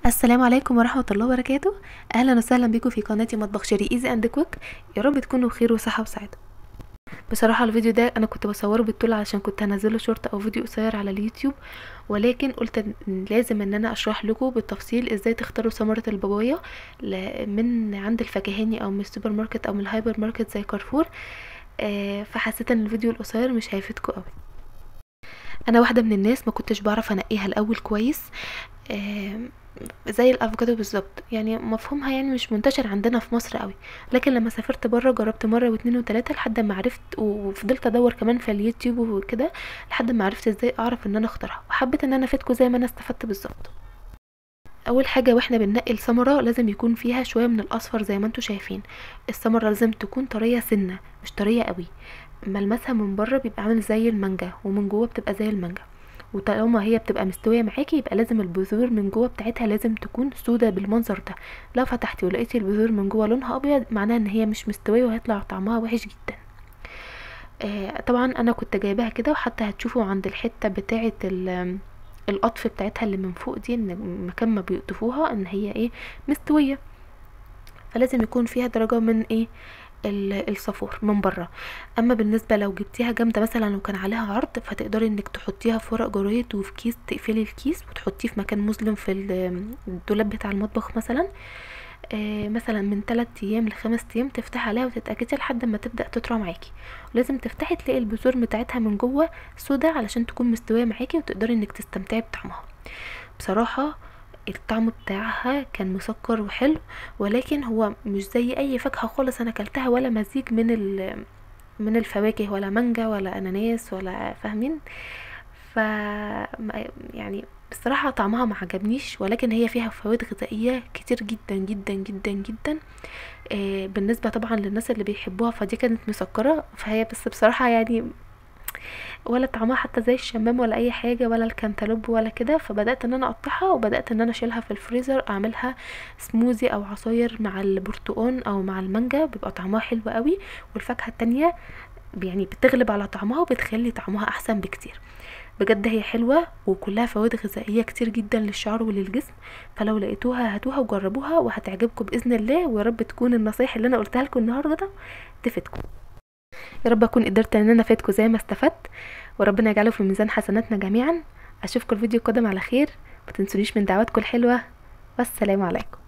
السلام عليكم ورحمة الله وبركاته أهلا وسهلا بكم في قناتي مطبخ شيري ايزي اند كويك يا رب تكونوا بخير وصحة وسعادة بصراحة الفيديو ده أنا كنت بصوره بالطول علشان كنت هنزله شورت أو فيديو قصير على اليوتيوب ولكن قلت إن لازم ان انا اشرح لكم بالتفصيل ازاي تختاروا ثمرة البابايا من عند الفكهاني او من السوبر ماركت او من الهايبر ماركت زي كارفور آه، فحسيت ان الفيديو القصير مش هيفيدكم قوي انا واحده من الناس ما كنتش بعرف انقيها الاول كويس آه، زي الافوكادو بالظبط يعني مفهومها يعني مش منتشر عندنا في مصر قوي لكن لما سافرت بره جربت مره واتنين وتلاته لحد ما عرفت وفضلت ادور كمان في اليوتيوب وكده لحد ما عرفت ازاي اعرف ان انا اختارها وحبيت ان انا افيدكم زي ما انا استفدت بالظبط اول حاجه واحنا بننقي الثمره لازم يكون فيها شويه من الاصفر زي ما انتم شايفين الثمره لازم تكون طريه سنه مش طريه قوي ملمسها من بره بيبقى عامل زي المانجا ومن جوه بتبقى زي المانجا وطالما هي بتبقى مستويه معاكي يبقى لازم البذور من جوه بتاعتها لازم تكون سودة بالمنظر ده لو فتحتي ولقيتي البذور من جوه لونها ابيض معناها ان هي مش مستويه وهيطلع طعمها وحش جدا آه طبعا انا كنت جايباها كده وحتى هتشوفوا عند الحته بتاعه القطف بتاعتها اللي من فوق دي ان مكان ما بيقطفوها ان هي ايه مستويه فلازم يكون فيها درجه من ايه الصفور من بره اما بالنسبه لو جبتيها جامده مثلا وكان عليها عرض فتقدري انك تحطيها في ورق جرايد وفي كيس تقفلي الكيس وتحطيه في مكان مظلم في الدولاب بتاع المطبخ مثلا آه مثلا من 3 ايام لخمس ايام تفتحي عليها وتتاكدي لحد ما تبدا تطرى معاكي ولازم تفتحي تلاقي البذور بتاعتها من جوه سودا علشان تكون مستويه معاكي وتقدري انك تستمتعي بطعمها بصراحه الطعم بتاعها كان مسكر وحلو ولكن هو مش زي اي فاكهه خالص انا اكلتها ولا مزيج من من الفواكه ولا مانجا ولا اناناس ولا فاهمين ف يعني بصراحة طعمها ما عجبنيش ولكن هي فيها فوائد غذائية كتير جدا جدا جدا جدا آه بالنسبة طبعا للناس اللي بيحبوها فدي كانت مسكرة فهي بس بصراحة يعني ولا طعمها حتى زي الشمام ولا اي حاجه ولا الكنتالوب ولا كده فبدات ان انا اقطعها وبدات ان انا اشيلها في الفريزر اعملها سموزي او عصاير مع البرتقان او مع المانجا بيبقى طعمها حلو قوي والفاكهه التانية يعني بتغلب على طعمها وبتخلي طعمها احسن بكتير بجد هي حلوة وكلها فوائد غذائية كتير جدا للشعر وللجسم فلو لقيتوها هاتوها وجربوها وهتعجبكم بإذن الله ويا رب تكون النصايح اللي أنا قلتها لكم النهاردة تفيدكم يا رب اكون قدرت ان انا افيدكم زي ما استفدت وربنا يجعله في ميزان حسناتنا جميعا اشوفكم الفيديو القادم على خير ما تنسونيش من دعواتكم الحلوه والسلام عليكم